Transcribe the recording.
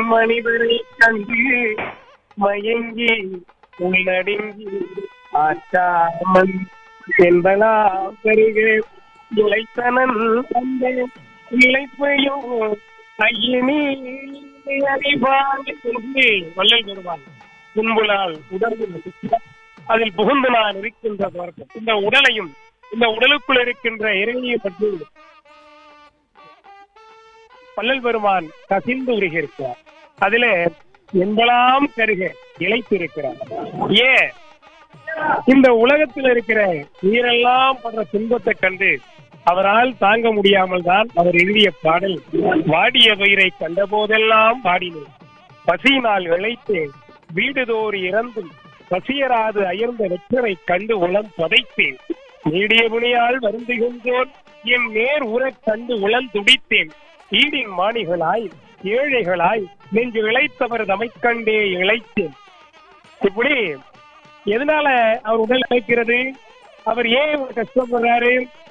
மனிதரை கண்டு மயங்கி உள்ளடங்கி ஆற்றாமல் என்பனா பெருக இளைத்தனன் அந்த இழைப்பையும் ஐயனி அறிவாங்க என்று வள்ளல் பெறுவான் துன்புலால் உடம்பு அதில் புகுந்து நான் இருக்கின்ற தோற்றம் இந்த உடலையும் இந்த உடலுக்குள் இருக்கின்ற இறையை பற்றி பல்லல் பெருமான் கசிந்து உருகியிருக்கிறார் அதிலே என்பலாம் கருக இழைத்திருக்கிறார் ஏன் இந்த உலகத்தில் இருக்கிற உயிரெல்லாம் படுற துன்பத்தை கண்டு அவரால் தாங்க முடியாமல் தான் அவர் எழுதிய பாடல் வாடிய பயிரை கண்ட போதெல்லாம் பாடினேன் பசியினால் இழைத்து வீடுதோறு இறந்தும் பசியராது அயர்ந்த வெற்றரை கண்டு உளம் பதைத்தேன் நீடிய புனியால் வருந்துகின்றோன் என் நேர் உறக் கண்டு உளம் துடித்தேன் ஈடின் மாணிகளாய் ஏழைகளாய் நெஞ்சு இழைத்தவர் தமைக்கண்டே இழைத்தேன் இப்படி எதனால அவர் உடல் இழைக்கிறது அவர் ஏன் இவ்வளவு கஷ்டப்படுறாரு